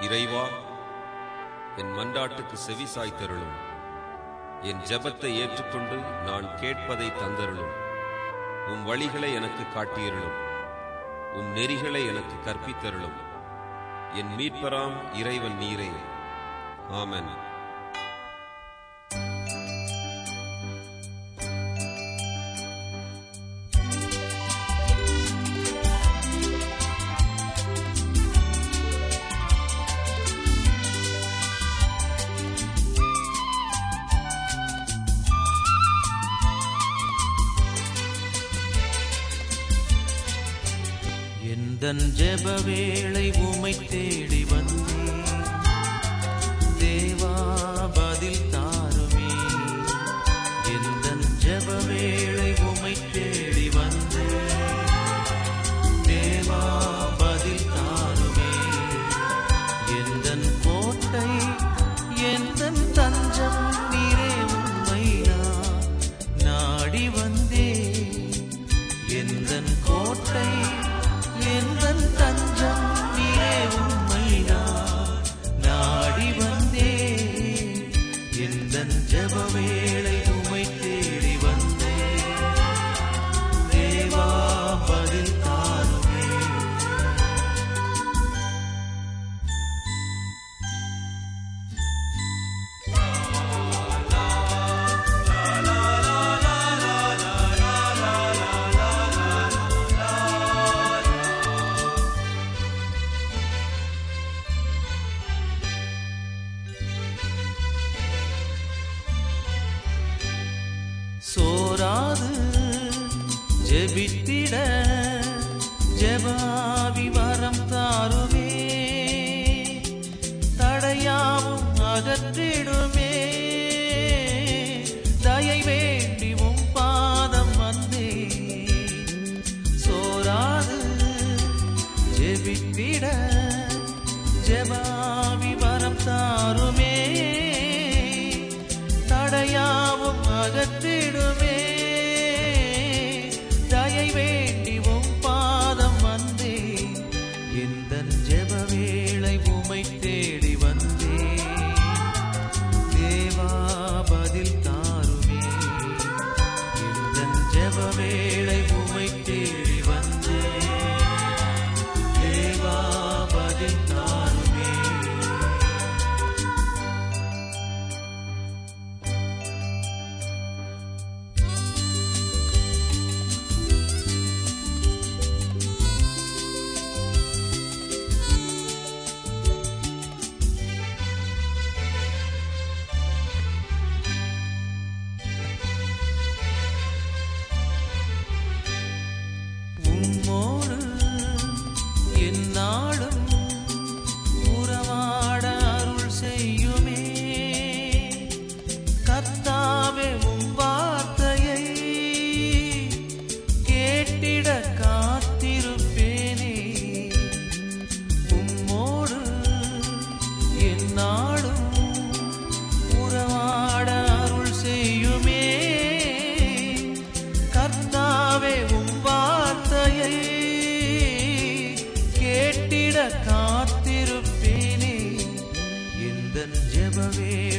இறைவா என் மன்றாட்டுக்கு செவி சாய்த்தருளும் என் ஜெபத்தை ஏற்றுக்கொண்டு நான் கேட்பதை தந்தருளும் உம் வழிகளை எனக்கு காட்டியருளும் உம் நெறிகளை எனக்கு கற்பித்தருளும் என் மீட்பராம் இறைவன் நீரே ஆமென் எந்தன் ஜெப வேளை உமை தேடி வந்தேன் தேவா பதில் தாருமே எந்தன் ஜெப வேளை உமை தேடி வந்தேன் தேவா பதில் தாருமே எந்தன் கோட்டை எந்தன் தஞ்சம் நீரே உண்மை நான் நாடி வந்தேன் எந்தன் கோட்டை எந்தன் தஞ்சம் நீரே உண்மை நான் நாடி வந்தேன் எந்தன் ஜெப வேளை உமை தேடி வந்தேன் தேவா பதில் தாருமே சோராது ஜெபித்திட ஜெபாவி வரம் தாருமே தடையாவும் அகற்றிடுமே தயை வேண்டி உம் பாதம் வந்தே சோராது ஜெபித்திட ஜெபாவி வரம் தாருமே தடையாவும் அகற்றிடுமே தயை வேண்டி உம் பாதம் வந்தே எந்த ஜெப வேளை உமை தேடி வந்தே தேவா பதில் தாருமே எந்த ஜெப வேளை உமை தேடி வந்தே தேவா பதில் தாருமே உம்மோடு எந்நாளும் உறவாட அருள் செய்யுமே கர்த்தாவே உம் வார்த்தையை கேட்டிட காத்திருப்பேனே உம்மோடு எந்நாளும் உறவாட அருள் செய்யுமே கர்த்தாவே உம் வார்த்தையை கேட்டிட காத்திருப்பேனே எந்த ஜெப வேளை